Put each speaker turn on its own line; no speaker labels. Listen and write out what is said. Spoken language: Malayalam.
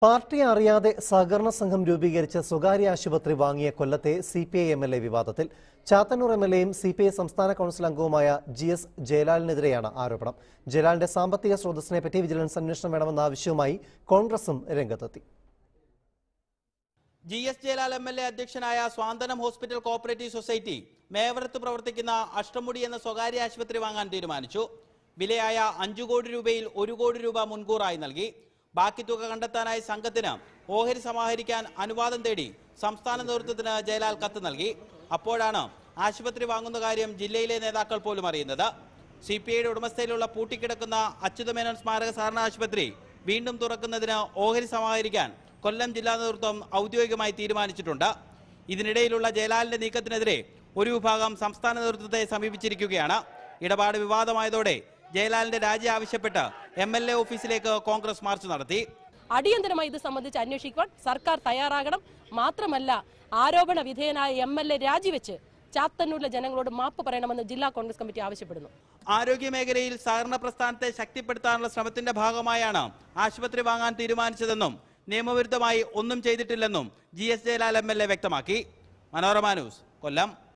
പാർട്ടി അറിയാതെ സഹകരണ സംഘം രൂപീകരിച്ച് സ്വകാര്യ ആശുപത്രി വാങ്ങിയ കൊല്ലത്തെ C P I M L A വിവാദത്തിൽ ചാത്തന്നൂർ എം എൽ എയും സി പി ഐ സംസ്ഥാന കൗൺസിൽ അംഗവുമായ ജി എസ് ജയലാലിനെതിരെയാണ് ആരോപണം ജയലാലിന്റെ സാമ്പത്തിക സ്രോതസ്സിനെ പറ്റി വിജിലൻസ് അന്വേഷണം വേണമെന്ന ആവശ്യവുമായി കോൺഗ്രസും രംഗത്തെത്തി
G S Jayalal M L A അധ്യക്ഷനായ സ്വാന്തനം ഹോസ്പിറ്റൽ കോപ്പറേറ്റീവ് സൊസൈറ്റി മേവരത്ത് പ്രവർത്തിക്കുന്ന അഷ്ടമുടി എന്ന സ്വകാര്യ ആശുപത്രി വാങ്ങാൻ തീരുമാനിച്ചു വിലയായ അഞ്ചു കോടി രൂപയിൽ ഒരു കോടി രൂപ മുൻകൂറായി നൽകി ബാക്കി തുക കണ്ടെത്താനായി സംഘത്തിന് ഓഹരി സമാഹരിക്കാൻ അനുവാദം തേടി സംസ്ഥാന നേതൃത്വത്തിന് ജയലാൽ കത്ത് നൽകി അപ്പോഴാണ് ആശുപത്രി വാങ്ങുന്ന കാര്യം ജില്ലയിലെ നേതാക്കൾ പോലും അറിയുന്നത് സി പി ഐയുടെ ഉടമസ്ഥയിലുള്ള പൂട്ടിക്കിടക്കുന്ന അച്യുതമേനോൻ സ്മാരക സഹകരണ ആശുപത്രി വീണ്ടും തുറക്കുന്നതിന് ഓഹരി സമാഹരിക്കാൻ കൊല്ലം ജില്ലാ നേതൃത്വം ഔദ്യോഗികമായി തീരുമാനിച്ചിട്ടുണ്ട് ഇതിനിടയിലുള്ള ജയലാലിന്റെ നീക്കത്തിനെതിരെ ഒരു വിഭാഗം സംസ്ഥാന നേതൃത്വത്തെ സമീപിച്ചിരിക്കുകയാണ് ഇടപാട് വിവാദമായതോടെ ജയലാലിന്റെ രാജി ആവശ്യപ്പെട്ട് എം എൽ എ ഓഫീസിലേക്ക് കോൺഗ്രസ് മാർച്ച് നടത്തി
അടിയന്തരമായി ഇത് സംബന്ധിച്ച് അന്വേഷിക്കുവാൻ സർക്കാർ തയ്യാറാകണം മാത്രമല്ല ആരോപണ വിധേയനായ എം എൽ എ രാജിവെച്ച് ചാത്തന്നൂരിലെ ജനങ്ങളോട് മാപ്പ് പറയണമെന്ന് ജില്ലാ കോൺഗ്രസ് കമ്മിറ്റി ആവശ്യപ്പെടുന്നു
ആരോഗ്യ മേഖലയിൽ സഹകരണ പ്രസ്ഥാനത്തെ ശക്തിപ്പെടുത്താനുള്ള ശ്രമത്തിന്റെ ഭാഗമായാണ് ആശുപത്രി വാങ്ങാൻ തീരുമാനിച്ചതെന്നും നിയമവിരുദ്ധമായി ഒന്നും ചെയ്തിട്ടില്ലെന്നും G S Jayalal M L A വ്യക്തമാക്കി മനോരമ ന്യൂസ് കൊല്ലം